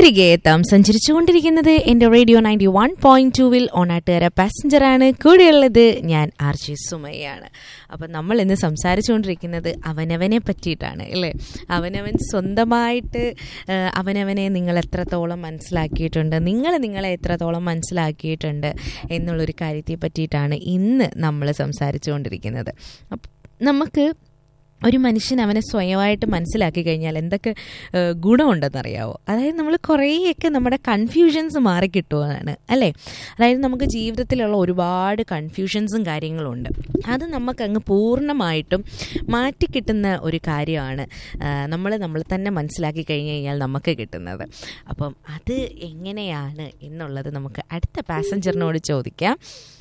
തിരികെ എത്താം സഞ്ചരിച്ചുകൊണ്ടിരിക്കുന്നത് എന്റെ റേഡിയോ നയൻറ്റി വൺ പോയിന്റ് ടൂവിൽ ഓണാട്ടുകാര പാസഞ്ചറാണ് കൂടെയുള്ളത് ഞാൻ ആർ ജി സുമയ്യാണ് അപ്പം നമ്മൾ ഇന്ന് സംസാരിച്ചുകൊണ്ടിരിക്കുന്നത് അവനവനെ പറ്റിയിട്ടാണ് അല്ലേ അവനവൻ സ്വന്തമായിട്ട് ആ, അവനവനെ നിങ്ങൾ എത്രത്തോളം മനസ്സിലാക്കിയിട്ടുണ്ട് നിങ്ങൾ നിങ്ങളെ എത്രത്തോളം മനസ്സിലാക്കിയിട്ടുണ്ട് എന്നുള്ളൊരു കാര്യത്തെ പറ്റിയിട്ടാണ് ഇന്ന് നമ്മൾ സംസാരിച്ചുകൊണ്ടിരിക്കുന്നത് അപ്പം നമുക്ക് ഒരു മനുഷ്യൻ അവനെ സ്വയമായിട്ട് മനസ്സിലാക്കി കഴിഞ്ഞാൽ എന്തൊക്കെ ഏഹ്, ഗുണമുണ്ടെന്നറിയാവോ അതായത് നമ്മൾ കുറേയൊക്കെ നമ്മുടെ കൺഫ്യൂഷൻസ് മാറിക്കിട്ടുവാണ് അല്ലേ അതായത് നമുക്ക് ജീവിതത്തിലുള്ള ഒരുപാട് കൺഫ്യൂഷൻസും കാര്യങ്ങളും ഉണ്ട് അത് നമുക്കങ്ങ് പൂർണ്ണമായിട്ടും മാറ്റിക്കിട്ടുന്ന ഒരു കാര്യമാണ് നമ്മൾ നമ്മൾ തന്നെ മനസ്സിലാക്കി കഴിഞ്ഞ് കഴിഞ്ഞാൽ നമുക്ക് കിട്ടുന്നത് അപ്പം അത് എങ്ങനെയാണ് എന്നുള്ളത് നമുക്ക് അടുത്ത പാസഞ്ചറിനോട് ചോദിക്കാം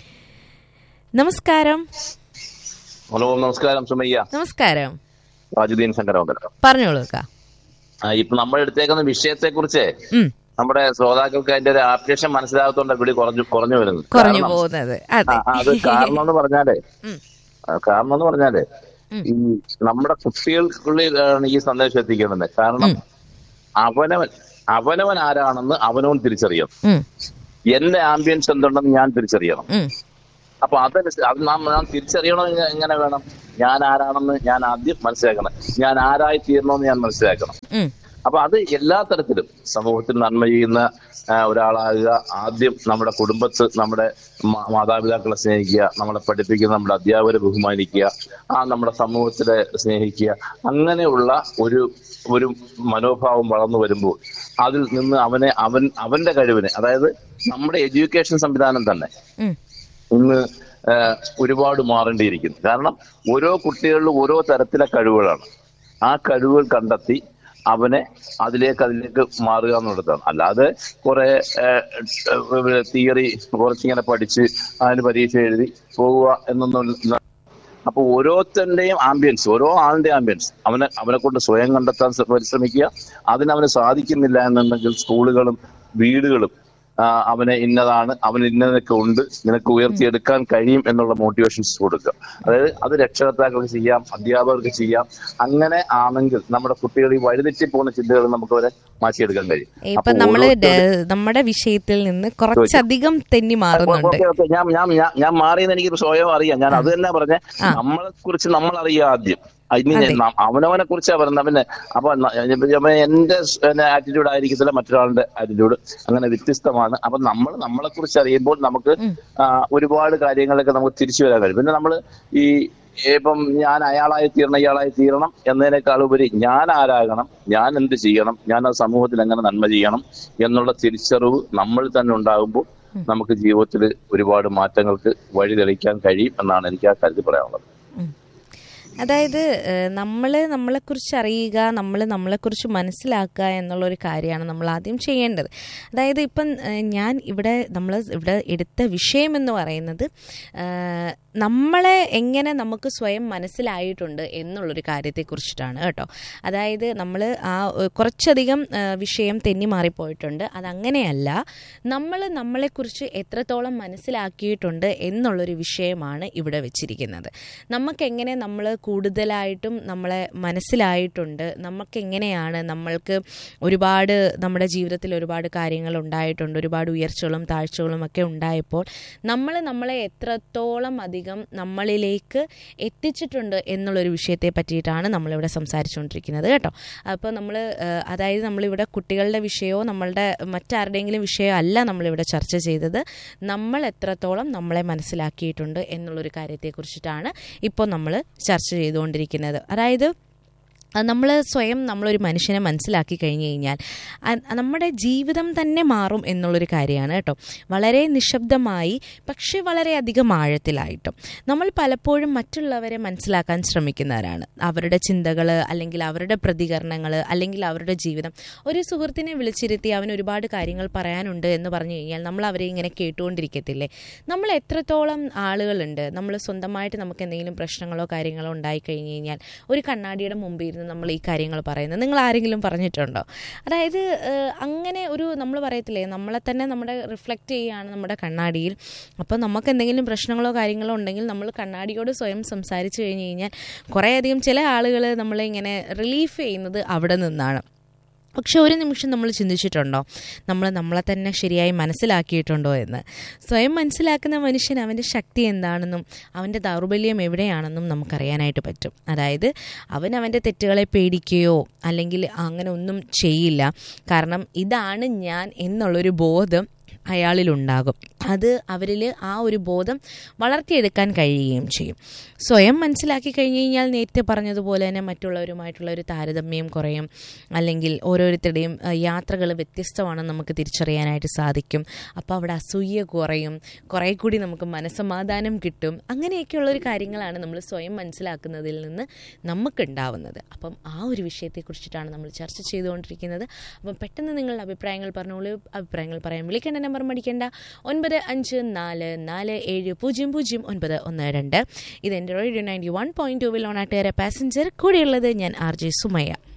നമസ്കാരം ഹലോ നമസ്കാരം സുമയ്യ നമസ്കാരം രാജുദ്ദീൻ ശങ്കരമംഗലം പറഞ്ഞോളൂ അക്ക ആ, ഇപ്പൊ നമ്മൾ എടുത്തേക്കുന്ന വിഷയത്തെ കുറിച്ച് ഉം നമ്മുടെ ശ്രോതാക്കൾക്ക് അതിന്റെ ഒരു ആപ്ലിക്കേഷൻ മനസ്സിലാകത്തോണ്ട് ഇവിടെ കുറഞ്ഞു കുറഞ്ഞു വരുന്നത് കുറഞ്ഞു കാരണം- പോകുന്നത് ആ, അതെ ആ, അത് കാരണം എന്ന് പറഞ്ഞാലേ ഉം. ആ, കാരണം എന്ന് പറഞ്ഞാലേ ഉം. ഈ നമ്മുടെ കുട്ടികൾക്കുള്ളിലാണ് ഈ സന്ദേശം എത്തിക്കുന്നത് കാരണം ഉം. അവനവൻ അവനവൻ ആരാണെന്ന് അവനവൻ തിരിച്ചറിയണം ഉം, എന്റെ ആംബിയൻസ് എന്തുണ്ടെന്ന് ഞാൻ തിരിച്ചറിയണം ഉം, അപ്പൊ അതനുസരിച്ച് അത് നാം നാം തിരിച്ചറിയണം എങ്ങ- എങ്ങനെ വേണം ഞാൻ ആരാണെന്ന് ഞാൻ ആദ്യം മനസ്സിലാക്കണം ഞാൻ ആരായി തീരണമെന്ന് ഞാൻ മനസ്സിലാക്കണം ഉം, അപ്പൊ അത് എല്ലാ തരത്തിലും സമൂഹത്തിൽ നന്മ ചെയ്യുന്ന ആ, ഒരാളാകുക ആദ്യം നമ്മുടെ കുടുംബത്ത് നമ്മുടെ മാ- മാതാപിതാക്കളെ സ്നേഹിക്കുക നമ്മളെ പഠിപ്പിക്കുന്ന നമ്മുടെ അധ്യാപകരെ ബഹുമാനിക്കുക ആ നമ്മുടെ സമൂഹത്തിലെ സ്നേഹിക്കുക അങ്ങനെയുള്ള ഒരു ഒരു മനോഭാവം വളർന്നു വരുമ്പോൾ അതിൽ നിന്ന് അവനെ അവൻ അവന്റെ കഴിവിനെ അതായത് നമ്മുടെ എഡ്യൂക്കേഷൻ സംവിധാനം തന്നെ ഉം, ഇന്ന് ആ, ഒരുപാട് മാറേണ്ടിയിരിക്കുന്നു കാരണം ഓരോ കുട്ടികളിലും ഓരോ തരത്തിലെ കഴിവുകളാണ് ആ കഴിവുകൾ കണ്ടെത്തി അവനെ അതിലേക്ക് അതിലേക്ക് മാറുക എന്നുള്ളതാണ് അല്ലാതെ കുറെ തിയറി കുറച്ചിങ്ങനെ പഠിച്ച് അതിന് പരീക്ഷ എഴുതി പോവുക എന്നൊന്നും അപ്പൊ ഓരോരുത്തരുടെയും ആംബിയൻസ് ഓരോ ആളിന്റെ ആംബിയൻസ് അവനെ അവനെ കൊണ്ട് സ്വയം കണ്ടെത്താൻ ശ്ര- പരിശ്രമിക്കുക അതിനവന് സാധിക്കുന്നില്ല എന്നുണ്ടെങ്കിൽ സ്കൂളുകളും വീടുകളും ആ, അവനെ ഇന്നതാണ് അവൻ ഇന്നതൊക്കെ ഉണ്ട് നിനക്ക് ഉയർത്തിയെടുക്കാൻ കഴിയും എന്നുള്ള മോട്ടിവേഷൻസ് കൊടുക്കുക അതായത് അത് രക്ഷകർത്താക്കൾക്ക് ചെയ്യാം അധ്യാപകർക്ക് ചെയ്യാം അങ്ങനെ ആണെങ്കിൽ നമ്മുടെ കുട്ടികൾ ഈ വഴിതെറ്റി പോകുന്ന ചിന്തകൾ നമുക്ക് അവരെ മാറ്റിയെടുക്കാൻ കഴിയും ഇപ്പൊ അപ്പൊ നമ്മള് ഓരോരുത്തരുടെ- ഡ- നമ്മുടെ വിഷയത്തിൽ നിന്ന് കുറച്ചധികം തെന്നി മാറുന്നുണ്ട് ഓക്കേ, ഓക്കേ. ഞാൻ ഞാൻ ഞാൻ- ഞാൻ മാറിയെന്ന് എനിക്ക് സ്വയം അറിയാം ഞാൻ അത് തന്നെ പറഞ്ഞ ആ. നമ്മളെ കുറിച്ച് നമ്മൾ അറിയുക ആദ്യം ഇനി അതെ. ന- അവനവനെ കുറിച്ചാ പറയുന്നത് അവന് അപ്പൊ ന- ഇപ്പൊ എന്റെ ആറ്റിറ്റ്യൂഡ് ആയിരിക്കത്തില്ല മറ്റൊരാളുടെ ആറ്റിറ്റ്യൂഡ് അങ്ങനെ വ്യത്യസ്തമാണ് അപ്പൊ നമ്മൾ നമ്മളെ കുറിച്ച് അറിയുമ്പോൾ നമുക്ക് ആ, ഒരുപാട് കാര്യങ്ങളൊക്കെ നമുക്ക് തിരിച്ചു വരാൻ കഴിയും പിന്നെ നമ്മൾ ഈ ഇപ്പം ഞാൻ അയാളായി തീരണം ഇയാളായി തീരണം എന്നതിനേക്കാൾ ഉപരി ഞാൻ ആരാകണം ഞാൻ എന്ത് ചെയ്യണം ഞാൻ ആ സമൂഹത്തിൽ എങ്ങനെ നന്മ ചെയ്യണം എന്നുള്ള തിരിച്ചറിവ് നമ്മൾ തന്നെ ഉണ്ടാകുമ്പോൾ നമുക്ക് ജീവിതത്തിൽ ഒരുപാട് മാറ്റങ്ങൾക്ക് വഴി തെളിയിക്കാൻ കഴിയും എന്നാണ് എനിക്ക് ആ കാര്യത്തിൽ പറയാനുള്ളത് അതായത് നമ്മൾ നമ്മളെക്കുറിച്ച് അറിയുക നമ്മൾ നമ്മളെക്കുറിച്ച് മനസ്സിലാക്കുക എന്നുള്ളൊരു കാര്യമാണ് നമ്മൾ ആദ്യം ചെയ്യേണ്ടത് അതായത് ഇപ്പം ഏഹ്, ഞാൻ ഇവിടെ നമ്മൾ ഇവിടെ എടുത്ത വിഷയം എന്ന് പറയുന്നത് ഏഹ്, നമ്മളെ എങ്ങനെ നമുക്ക് സ്വയം മനസ്സിലായിട്ടുണ്ട് എന്നുള്ളൊരു കാര്യത്തെക്കുറിച്ചിട്ടാണ് കേട്ടോ അതായത് നമ്മൾ ആ ഏഹ്, കുറച്ചധികം ഏഹ്, വിഷയം തെന്നി മാറിപ്പോയിട്ടുണ്ട് അതങ്ങനെയല്ല നമ്മൾ നമ്മളെക്കുറിച്ച് എത്രത്തോളം മനസ്സിലാക്കിയിട്ടുണ്ട് എന്നുള്ളൊരു വിഷയമാണ് ഇവിടെ വെച്ചിരിക്കുന്നത് നമുക്കെങ്ങനെ നമ്മൾ കൂടുതലായിട്ടും നമ്മളെ മനസ്സിലായിട്ടുണ്ട് നമുക്കെങ്ങനെയാണ് നമ്മൾക്ക് ഒരുപാട് നമ്മുടെ ജീവിതത്തിൽ ഒരുപാട് കാര്യങ്ങൾ ഉണ്ടായിട്ടുണ്ട് ഒരുപാട് ഉയർച്ചകളും താഴ്ചകളും ഒക്കെ ഉണ്ടായപ്പോൾ നമ്മൾ നമ്മളെ എത്രത്തോളം അധികം നമ്മളിലേക്ക് എത്തിച്ചിട്ടുണ്ട് എന്നുള്ളൊരു വിഷയത്തെ പറ്റിയിട്ടാണ് നമ്മളിവിടെ സംസാരിച്ചുകൊണ്ടിരിക്കുന്നത് കേട്ടോ അപ്പോൾ നമ്മൾ അതായത് നമ്മളിവിടെ കുട്ടികളുടെ വിഷയമോ നമ്മളുടെ മറ്റാരുടെയെങ്കിലും വിഷയമോ അല്ല നമ്മളിവിടെ ചർച്ച ചെയ്തത് നമ്മൾ എത്രത്തോളം നമ്മളെ മനസ്സിലാക്കിയിട്ടുണ്ട് എന്നുള്ളൊരു കാര്യത്തെക്കുറിച്ചിട്ടാണ് ഇപ്പോൾ നമ്മൾ ചർച്ച ചെയ്തുകൊണ്ടിരിക്കുന്നത് അതായത് നമ്മൾ സ്വയം നമ്മളൊരു മനുഷ്യനെ മനസ്സിലാക്കി കഴിഞ്ഞു കഴിഞ്ഞാൽ അ- നമ്മുടെ ജീവിതം തന്നെ മാറും എന്നുള്ളൊരു കാര്യമാണ് കേട്ടോ വളരെ നിശബ്ദമായി പക്ഷെ വളരെയധികം ആഴത്തിലായിട്ടും നമ്മൾ പലപ്പോഴും മറ്റുള്ളവരെ മനസ്സിലാക്കാൻ ശ്രമിക്കുന്നവരാണ് അവരുടെ ചിന്തകൾ അല്ലെങ്കിൽ അവരുടെ പ്രതികരണങ്ങൾ അല്ലെങ്കിൽ അവരുടെ ജീവിതം ഒരു സുഹൃത്തിനെ വിളിച്ചിരുത്തി അവന് ഒരുപാട് കാര്യങ്ങൾ പറയാനുണ്ട് എന്ന് പറഞ്ഞു കഴിഞ്ഞാൽ നമ്മൾ അവരെ ഇങ്ങനെ കേട്ടുകൊണ്ടിരിക്കത്തില്ലേ നമ്മൾ എത്രത്തോളം ആളുകളുണ്ട് നമ്മൾ സ്വന്തമായിട്ട് നമുക്ക് എന്തെങ്കിലും പ്രശ്നങ്ങളോ കാര്യങ്ങളോ ഉണ്ടായി കഴിഞ്ഞ് കഴിഞ്ഞാൽ ഒരു കണ്ണാടിയുടെ മുമ്പിൽ ഇരുന്ന് നമ്മൾ ഈ കാര്യങ്ങൾ പറയുന്നത് നിങ്ങൾ ആരെങ്കിലും പറഞ്ഞിട്ടുണ്ടോ അതായത് ഏഹ്, അങ്ങനെ ഒരു നമ്മൾ പറയത്തില്ലേ നമ്മളെ തന്നെ നമ്മുടെ റിഫ്ലക്റ്റ് ചെയ്യുകയാണ് നമ്മുടെ കണ്ണാടിയിൽ അപ്പോൾ നമുക്ക് എന്തെങ്കിലും പ്രശ്നങ്ങളോ കാര്യങ്ങളോ ഉണ്ടെങ്കിൽ നമ്മൾ കണ്ണാടിയോട് സ്വയം സംസാരിച്ച് കഴിഞ്ഞ് കഴിഞ്ഞാൽ കുറേയധികം ചില ആളുകൾ നമ്മളെ ഇങ്ങനെ റിലീഫ് ചെയ്യുന്നത് അവിടെ നിന്നാണ് പക്ഷെ ഒരു നിമിഷം നമ്മൾ ചിന്തിച്ചിട്ടുണ്ടോ നമ്മൾ നമ്മളെ തന്നെ ശരിയായി മനസ്സിലാക്കിയിട്ടുണ്ടോ എന്ന് സ്വയം മനസ്സിലാക്കുന്ന മനുഷ്യൻ അവൻ്റെ ശക്തി എന്താണെന്നും അവൻ്റെ ദൗർബല്യം എവിടെയാണെന്നും നമുക്കറിയാനായിട്ട് പറ്റും അതായത് അവൻ അവൻ്റെ തെറ്റുകളെ പേടിക്കുകയോ അല്ലെങ്കിൽ അങ്ങനെ ഒന്നും ചെയ്യില്ല കാരണം ഇതാണ് ഞാൻ എന്നുള്ളൊരു ബോധം അയാളിലുണ്ടാകും അത് അവരിൽ ആ ഒരു ബോധം വളർത്തിയെടുക്കാൻ കഴിയുകയും ചെയ്യും സ്വയം മനസ്സിലാക്കി കഴിഞ്ഞ് കഴിഞ്ഞാൽ നേരത്തെ പറഞ്ഞതുപോലെ തന്നെ മറ്റുള്ളവരുമായിട്ടുള്ള ഒരു താരതമ്യം കുറയും അല്ലെങ്കിൽ ഓരോരുത്തരുടെയും യാത്രകൾ വ്യത്യസ്തമാണെന്ന് നമുക്ക് തിരിച്ചറിയാനായിട്ട് സാധിക്കും അപ്പോൾ അവിടെ അസൂയ കുറയും കുറേ കൂടി നമുക്ക് മനസ്സമാധാനം കിട്ടും അങ്ങനെയൊക്കെയുള്ളൊരു കാര്യങ്ങളാണ് നമ്മൾ സ്വയം മനസ്സിലാക്കുന്നതിൽ നിന്ന് നമുക്കുണ്ടാവുന്നത് അപ്പം ആ ഒരു വിഷയത്തെക്കുറിച്ചിട്ടാണ് നമ്മൾ ചർച്ച ചെയ്തുകൊണ്ടിരിക്കുന്നത് അപ്പം പെട്ടെന്ന് നിങ്ങളുടെ അഭിപ്രായങ്ങൾ പറഞ്ഞോളൂ അഭിപ്രായങ്ങൾ പറയാൻ വിളിക്കേണ്ട നമ്പർ മടിക്കേണ്ട ഒൻപത് അഞ്ച് നാല് നാല് ഏഴ് പൂജ്യം പൂജ്യം ഒൻപത് ഒന്ന് രണ്ട് ഇതെൻ്റെ റേഡിയോ നയൻറ്റി വൺ പോയിൻറ്റ് ടൂവിൽ ഓണാട്ടുകാരെ പാസഞ്ചർ കൂടെയുള്ളത് ഞാൻ ആർ ജെ സുമയ്യ